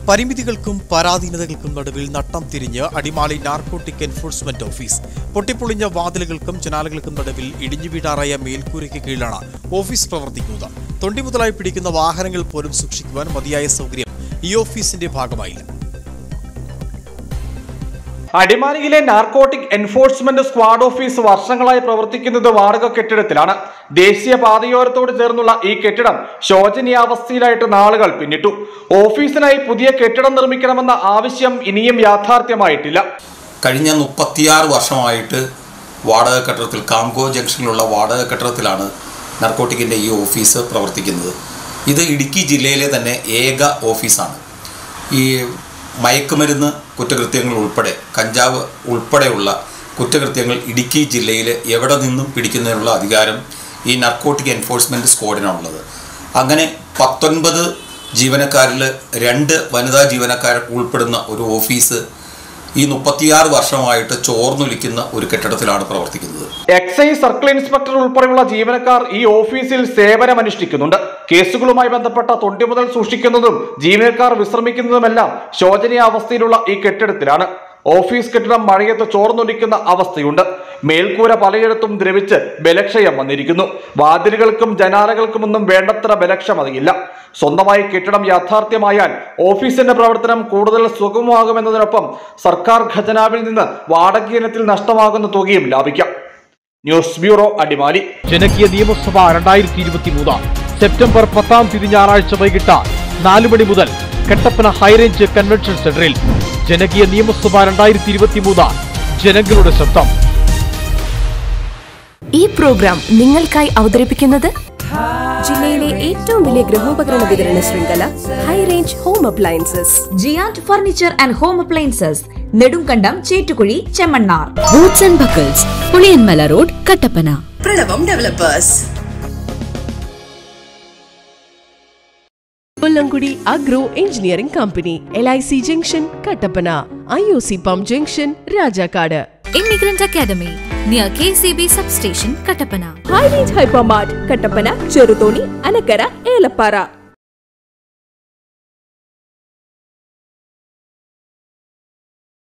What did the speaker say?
പരിമിതികൾക്കും പരാധീനതകൾക്കും നടുവിൽ നട്ടം തിരിഞ്ഞ് അടിമാലി നാർക്കോട്ടിക് എൻഫോഴ്സ്മെന്റ് ഓഫീസ് പൊട്ടിപ്പൊളിഞ്ഞ വാതിലുകൾക്കും ജനാലകൾക്കും നടുവിൽ ഇടിഞ്ഞു വീടാറായ മേൽക്കൂരയ്ക്ക് കീഴിലാണ് ഓഫീസ് പ്രവർത്തിക്കുന്നത് തൊണ്ടി മുതലായി പിടിക്കുന്ന വാഹനങ്ങൾ പോലും സൂക്ഷിക്കുവാൻ മതിയായ സൗകര്യം ഈ ഓഫീസിന്റെ ഭാഗമായില്ല അടിമാലിയിലെ നാർക്കോട്ടിക് എൻഫോഴ്സ്മെന്റ് സ്ക്വാഡ് ഓഫീസ് വർഷങ്ങളായി പ്രവർത്തിക്കുന്നത് വാടക കെട്ടിടത്തിലാണ് ദേശീയ പാതയോരത്തോട് ചേർന്നുള്ള ഈ കെട്ടിടം ശോചനീയാവസ്ഥയിലായിട്ട് നാളുകൾ പിന്നിട്ടു ഓഫീസിനായി പുതിയ കെട്ടിടം നിർമ്മിക്കണമെന്ന ആവശ്യം ഇനിയും യാഥാർത്ഥ്യമായിട്ടില്ല കഴിഞ്ഞ മുപ്പത്തിയാറ് വർഷമായിട്ട് വാടക കെട്ടിടത്തിൽ കാംകോ ജംഗ്ഷനിലുള്ള വാടക കെട്ടിടത്തിലാണ് നർക്കോട്ടിക്കിൻ്റെ ഈ ഓഫീസ് പ്രവർത്തിക്കുന്നത് ഇത് ഇടുക്കി ജില്ലയിലെ തന്നെ ഏക ഓഫീസാണ് ഈ മയക്കുമരുന്ന് കുറ്റകൃത്യങ്ങൾ ഉൾപ്പെടെ കഞ്ചാവ് ഉൾപ്പെടെയുള്ള കുറ്റകൃത്യങ്ങൾ ഇടുക്കി ജില്ലയിൽ എവിടെ നിന്നും പിടിക്കുന്നതിനുള്ള അധികാരം ഈ നർക്കോട്ടിക് എൻഫോഴ്സ്മെൻറ്റ് സ്ക്വാഡിനാണുള്ളത് അങ്ങനെ പത്തൊൻപത് ജീവനക്കാരിൽ രണ്ട് വനിതാ ജീവനക്കാർ ഉൾപ്പെടുന്ന ഒരു ഓഫീസ് ഈ മുപ്പത്തിയാറ് വർഷമായിട്ട് ചോർന്നൊലിക്കുന്ന ഒരു കെട്ടിടത്തിലാണ് പ്രവർത്തിക്കുന്നത് എക്സൈസ് സർക്കിൾ ഇൻസ്പെക്ടർ ഉൾപ്പെടെയുള്ള ജീവനക്കാർ ഈ ഓഫീസിൽ സേവനമനുഷ്ഠിക്കുന്നുണ്ട് കേസുകളുമായി ബന്ധപ്പെട്ട തൊണ്ടി മുതൽ സൂക്ഷിക്കുന്നതും ജീവനക്കാർ വിശ്രമിക്കുന്നതുമെല്ലാം ശോചനീയാവസ്ഥയിലുള്ള ഈ കെട്ടിടത്തിലാണ് ഓഫീസ് കെട്ടിടം മഴയത്ത് ചോർന്നൊലിക്കുന്ന അവസ്ഥയുണ്ട് മേൽക്കൂര പലയിടത്തും ദ്രവിച്ച് ബലക്ഷയം വന്നിരിക്കുന്നു വാതിലുകൾക്കും ജനാലകൾക്കുമൊന്നും വേണ്ടത്ര ബലക്ഷമതയില്ല സ്വന്തമായി കെട്ടിടം യാഥാർത്ഥ്യമായാൽ ഓഫീസിന്റെ പ്രവർത്തനം കൂടുതൽ സുഗമമാകുമെന്നതിനൊപ്പം സർക്കാർ ഖജനാവിൽ നിന്ന് വാടക ഇനത്തിൽ നഷ്ടമാകുന്ന തുകയും ലാഭിക്കാം ന്യൂസ് ബ്യൂറോ അടിമാലി ജനകീയ നിയമസഭ രണ്ടായിരത്തി ഇരുപത്തി മൂന്ന് സെപ്റ്റംബർ പത്താം തീയതി ഞായറാഴ്ച വൈകിട്ട് നാല് മണി മുതൽ കട്ടപ്പന ഹൈറേഞ്ച് കൺവെൻഷൻ സെന്ററിൽ ജനകീയ നിയമസഭ രണ്ടായിരത്തി ഇരുപത്തി മൂന്ന് ജനങ്ങളുടെ ശബ്ദം ഈ പ്രോഗ്രാം നിങ്ങൾക്കായി അവതരിപ്പിക്കുന്നത് ജില്ലയിലെ ഏറ്റവും വലിയ ഗൃഹോപകരണ വിതരണ ശൃംഖല high range home appliances giant furniture and home appliances Nedumkandam Chettukuzhi Chemmannar boots and buckles Puliyanmala road Kattappana Pranavam developers Pullankudy agro engineering company L I C junction Kattappana I O C pump junction Rajakkad immigrant academy near K C B substation Kattappana high range hypermart Kattappana Cheruthoni Anakkara Elappara